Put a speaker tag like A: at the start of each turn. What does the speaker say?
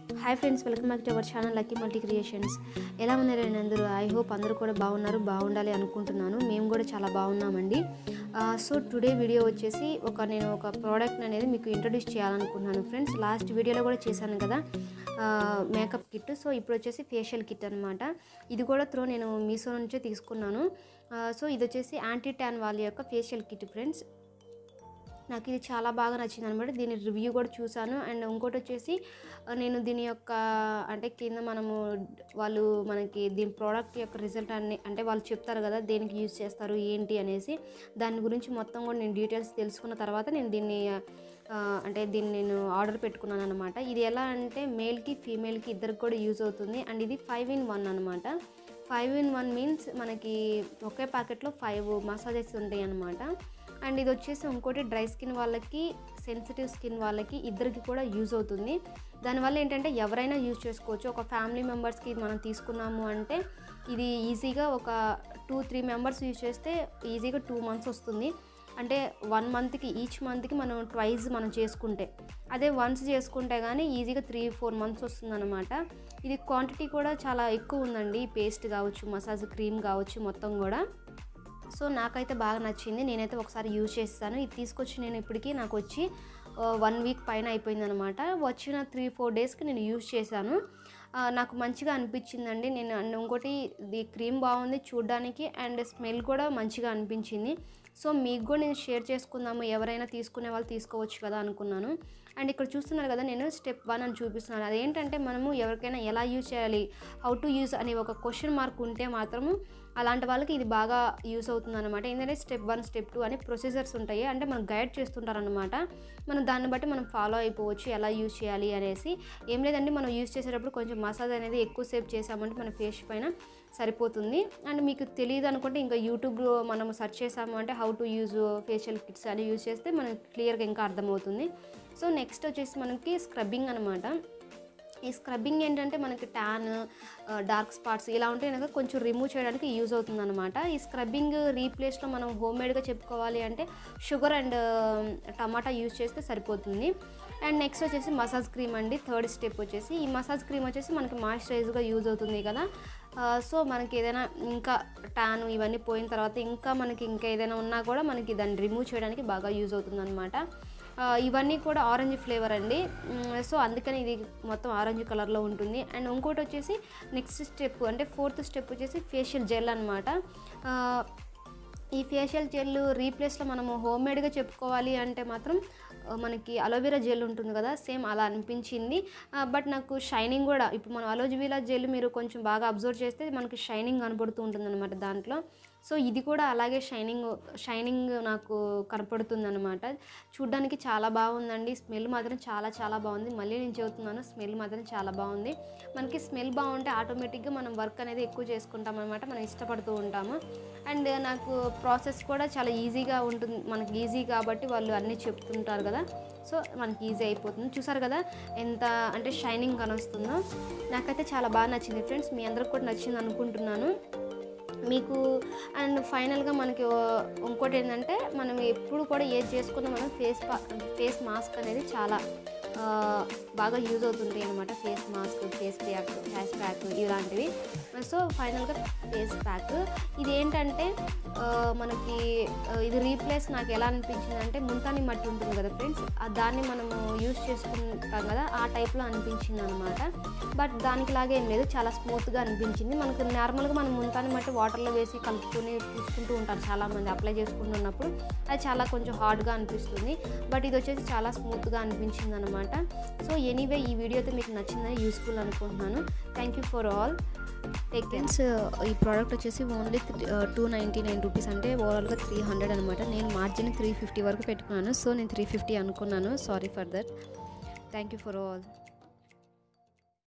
A: hi friends welcome back to our channel Lucky Multi Creations ఎలా ఉన్నారండి అందరూ I hope అందరూ కూడా బాగున్నారు బాగుండాలి అనుకుంటున్నాను మేము కూడా చాలా బాగున్నామండి సో టుడే వీడియో వచ్చేసి ఒక నేను ఒక ప్రోడక్ట్ అనేది మీకు ఇంట్రడ్యూస్ చేయాలనుకుంటున్నాను ఫ్రెండ్స్ లాస్ట్ వీడియోలో కూడా చేశాను కదా మేకప్ కిట్ సో ఇప్పుడు వచ్చేసి ఫేషియల్ కిట్ అనమాట ఇది కూడా త్రో నేను మీషో నుంచే తీసుకున్నాను సో ఇది వచ్చేసి యాంటీ ట్యాన్ వాళ్ళ యొక్క ఫేషియల్ కిట్ ఫ్రెండ్స్ నాకు ఇది చాలా బాగా నచ్చింది అనమాట దీని రివ్యూ కూడా చూశాను అండ్ ఇంకోటి వచ్చేసి ఆ, నేను దీని యొక్క అంటే కింద మనము వాళ్ళు మనకి దీని ప్రోడక్ట్ యొక్క రిజల్ట్ అన్ని అంటే వాళ్ళు చెప్తారు కదా దేనికి యూజ్ చేస్తారు ఏంటి అనేసి దాని గురించి మొత్తం కూడా నేను డీటెయిల్స్ తెలుసుకున్న తర్వాత నేను దీన్ని ఆ, అంటే దీన్ని నేను ఆర్డర్ పెట్టుకున్నాను అనమాట ఇది ఎలా అంటే మేల్కి ఫీమేల్కి ఇద్దరికి కూడా యూజ్ అవుతుంది అండ్ ఇది ఫైవ్ ఇన్ వన్ అనమాట ఫైవ్ ఇన్ వన్ మీన్స్ మనకి ఒకే ప్యాకెట్లో ఫైవ్ మసాజెస్ ఉంటాయి అనమాట అండ్ ఇది వచ్చేసి ఇంకోటి డ్రై స్కిన్ వాళ్ళకి సెన్సిటివ్ స్కిన్ వాళ్ళకి ఇద్దరికి కూడా యూజ్ అవుతుంది దానివల్ల ఏంటంటే ఎవరైనా యూజ్ చేసుకోవచ్చు ఒక ఫ్యామిలీ మెంబర్స్కి మనం తీసుకున్నాము అంటే ఇది ఈజీగా ఒక టూ త్రీ మెంబర్స్ యూజ్ చేస్తే ఈజీగా టూ మంత్స్ వస్తుంది అంటే వన్ మంత్కి ఈచ్ మంత్కి మనం ట్వైస్ మనం చేసుకుంటే అదే వన్స్ చేసుకుంటే కానీ ఈజీగా త్రీ ఫోర్ మంత్స్ వస్తుందన్నమాట ఇది క్వాంటిటీ కూడా చాలా ఎక్కువ ఉందండి పేస్ట్ కావచ్చు మసాజ్ క్రీమ్ కావచ్చు మొత్తం కూడా సో నాకైతే బాగా నచ్చింది నేనైతే ఒకసారి యూజ్ చేస్తాను ఇది తీసుకొచ్చి నేను ఇప్పటికీ నాకు వచ్చి వన్ వీక్ పైన అయిపోయింది అనమాట వచ్చిన త్రీ ఫోర్ డేస్కి నేను యూజ్ చేశాను ఆ, నాకు మంచిగా అనిపించిందండి నేను అండ్ ఇంకోటి ఇది క్రీమ్ బాగుంది చూడడానికి అండ్ స్మెల్ కూడా మంచిగా అనిపించింది సో మీకు కూడా నేను షేర్ చేసుకుందాము ఎవరైనా తీసుకునే వాళ్ళు తీసుకోవచ్చు కదా అనుకున్నాను అండ్ ఇక్కడ చూస్తున్నారు కదా నేను స్టెప్ వన్ అని చూపిస్తున్నాను అదేంటంటే మనము ఎవరికైనా ఎలా యూజ్ చేయాలి హౌ టు యూజ్ అనే ఒక క్వశ్చన్ మార్క్ ఉంటే మాత్రము అలాంటి వాళ్ళకి ఇది బాగా యూస్ అవుతుంది అనమాట ఏంటంటే స్టెప్ వన్ స్టెప్ టూ అని ప్రొసీజర్స్ ఉంటాయి అంటే మనం గైడ్ చేస్తుంటారనమాట మనం దాన్ని బట్టి మనం ఫాలో అయిపోవచ్చు ఎలా యూజ్ చేయాలి అనేసి ఏం లేదండి మనం యూజ్ చేసేటప్పుడు కొంచెం మసాజ్ అనేది ఎక్కువసేపు చేసామంటే మన ఫేస్ పైన సరిపోతుంది అండ్ మీకు తెలియదు అనుకుంటే ఇంకా యూట్యూబ్లో మనం సెర్చ్ చేసాము అంటే how to use facial kits అని యూజ్ చేస్తే మనకి క్లియర్గా ఇంకా అర్థమవుతుంది సో నెక్స్ట్ వచ్చేసి మనకి స్క్రబ్బింగ్ అనమాట ఈ స్క్రబ్బింగ్ ఏంటంటే మనకి ట్యాన్ డార్క్ స్పాట్స్ ఇలా ఉంటే కనుక కొంచెం రిమూవ్ చేయడానికి యూజ్ అవుతుంది అనమాట ఈ స్క్రబ్బింగ్ రీప్లేస్లో మనం హోమ్ మేడ్గా చెప్పుకోవాలి అంటే షుగర్ అండ్ టమాటా యూజ్ చేస్తే సరిపోతుంది అండ్ నెక్స్ట్ వచ్చేసి మసాజ్ క్రీమ్ అండి థర్డ్ స్టెప్ వచ్చేసి ఈ మసాజ్ క్రీమ్ వచ్చేసి మనకి మాయిశ్చరైజ్గా యూజ్ అవుతుంది కదా ఆ, సో మనకి ఏదైనా ఇంకా ట్యాన్ ఇవన్నీ పోయిన తర్వాత ఇంకా మనకి ఇంకా ఏదైనా ఉన్నా కూడా మనకి దాన్ని రిమూవ్ చేయడానికి బాగా యూజ్ అవుతుంది అనమాట ఆ, ఇవన్నీ కూడా ఆరెంజ్ ఫ్లేవర్ అండి మ్, సో అందుకని ఇది మొత్తం ఆరెంజ్ కలర్లో ఉంటుంది అండ్ ఇంకోటి వచ్చేసి నెక్స్ట్ స్టెప్ అంటే ఫోర్త్ స్టెప్ వచ్చేసి ఫేషియల్ జెల్ అనమాట ఈ ఫేషియల్ జెల్ రీప్లేస్లో మనము హోమ్ మేడ్గా చెప్పుకోవాలి అంటే మాత్రం ఆ, మనకి అలోవెరా జెల్ ఉంటుంది కదా సేమ్ అలా అనిపించింది బట్ నాకు షైనింగ్ కూడా ఇప్పుడు మనం అలోవెరా జెల్ మీరు కొంచెం బాగా అబ్జర్వ్ చేస్తే మనకి షైనింగ్ కనపడుతూ ఉంటుంది అనమాట దాంట్లో సో ఇది కూడా అలాగే షైనింగ్ షైనింగ్ నాకు కనపడుతుంది అనమాట చూడ్డానికి చాలా బాగుందండి స్మెల్ మాత్రం చాలా చాలా బాగుంది మళ్ళీ నేను చెబుతున్నాను స్మెల్ మాత్రం చాలా బాగుంది మనకి స్మెల్ బాగుంటే ఆటోమేటిక్గా మనం వర్క్ అనేది ఎక్కువ చేసుకుంటాం అనమాట మనం ఇష్టపడుతూ ఉంటాము అండ్ నాకు ప్రాసెస్ కూడా చాలా ఈజీగా ఉంటుంది మనకి ఈజీ కాబట్టి వాళ్ళు అన్నీ చెప్తుంటారు కదా సో మనకి ఈజీ అయిపోతుంది చూసారు కదా ఎంత అంటే షైనింగ్ కనొస్తుందో నాకైతే చాలా బాగా నచ్చింది ఫ్రెండ్స్ మీ అందరికి కూడా నచ్చింది అనుకుంటున్నాను మీకు అండ్ ఫైనల్గా మనకి ఓ- ఇంకోటి ఏంటంటే మనం ఎప్పుడు కూడా ఏది చేసుకున్నా మనం ఫేస్ పా ఫేస్ మాస్క్ అనేది చాలా ఆ, బాగా యూజ్ అవుతుంది అనమాట face mask face pack face pack ఇలాంటివి సో ఫైనల్గా ఫేస్ ప్యాక్ ఇది ఏంటంటే ఆ, మనకి ఆ, ఇది రీప్లేస్ నాకు ఎలా అనిపించింది అంటే ముంతాని మట్టి ఉంటుంది కదా ఫ్రెండ్స్ దాన్ని మనము యూజ్ చేసుకుంటాం కదా ఆ టైప్లో అనిపించింది అనమాట బట్ దానికి లాగే ఏం లేదు చాలా స్మూత్గా అనిపించింది మనకు నార్మల్గా మనం ముంతాని మట్టి వాటర్లో వేసి కలుపుకొని పూసుకుంటూ ఉంటారు చాలామంది అప్లై చేసుకుంటున్నప్పుడు అది చాలా కొంచెం హార్డ్గా అనిపిస్తుంది బట్ ఇది వచ్చేసి చాలా స్మూత్గా అనిపించింది అనమాట సో ఎనీవే ఈ వీడియో అయితే మీకు నచ్చిందని యూస్ఫుల్ అనుకుంటున్నాను thank you for all take cares ఈ ప్రోడక్ట్ వచ్చేసి only two ninety nine rupees అంటే ఓవరాల్గా త్రీ హండ్రెడ్ అనమాట నేను మార్జిన్ త్రీ ఫిఫ్టీ వరకు పెట్టుకున్నాను సో నేను త్రీ ఫిఫ్టీ అనుకున్నాను sorry for that thank you for all